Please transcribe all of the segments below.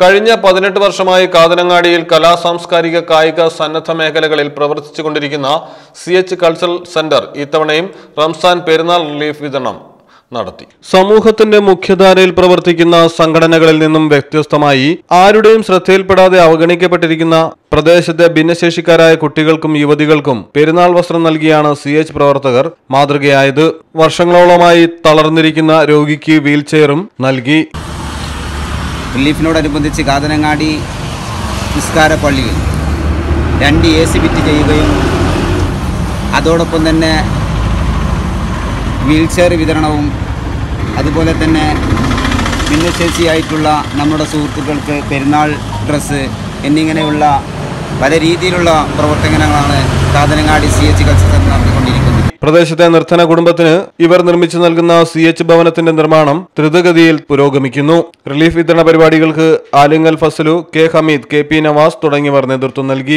കഴിഞ്ഞ പതിനെട്ട് വർഷമായി കാതനങ്ങാടിയിൽ കലാ സാംസ്കാരിക കായിക സന്നദ്ധ മേഖലകളിൽ പ്രവർത്തിച്ചുകൊണ്ടിരിക്കുന്ന സി എച്ച് കൾച്ചറൽ സെന്റർ ഇത്തവണയും റംസാൻ പെരുന്നാൾ റിലീഫ് വിതരണം നടത്തി സമൂഹത്തിന്റെ മുഖ്യധാരയിൽ പ്രവർത്തിക്കുന്ന സംഘടനകളിൽ നിന്നും വ്യത്യസ്തമായി ആരുടെയും ശ്രദ്ധയിൽപ്പെടാതെ അവഗണിക്കപ്പെട്ടിരിക്കുന്ന പ്രദേശത്തെ ഭിന്നശേഷിക്കാരായ കുട്ടികൾക്കും യുവതികൾക്കും പെരുന്നാൾ വസ്ത്രം നൽകിയാണ് സി എച്ച് പ്രവർത്തകർ മാതൃകയായത് വർഷങ്ങളോളമായി തളർന്നിരിക്കുന്ന രോഗിക്ക് വീൽചെയറും നൽകി റിലീഫിനോടനുബന്ധിച്ച് കാതനങ്ങാടി നിസ്കാര പള്ളിയിൽ രണ്ട് എ സി ഫിറ്റ് ചെയ്യുകയും അതോടൊപ്പം തന്നെ വീൽചെയർ വിതരണവും അതുപോലെ തന്നെ ഭിന്നശേഷിയായിട്ടുള്ള നമ്മുടെ സുഹൃത്തുക്കൾക്ക് പെരുന്നാൾ ഡ്രസ്സ് എന്നിങ്ങനെയുള്ള പല രീതിയിലുള്ള പ്രവർത്തനങ്ങളാണ് Kathanangadi C H culture centre നടത്തിക്കൊണ്ടിരിക്കുന്നത് പ്രദേശത്തെ നിർധന കുടുംബത്തിന് ഇവർ നിർമ്മിച്ചു നൽകുന്ന സി എച്ച് ഭവനത്തിന്റെ നിർമ്മാണം ദ്രുതഗതിയിൽ പുരോഗമിക്കുന്നു റിലീഫ് വിതരണ പരിപാടികൾക്ക് Alingal Fasalu K Hameed K P Navas തുടങ്ങിയവർ നേതൃത്വം നൽകി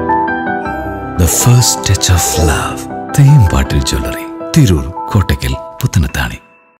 The first touch of love. Thembattil jewellery Tirur Kottakkal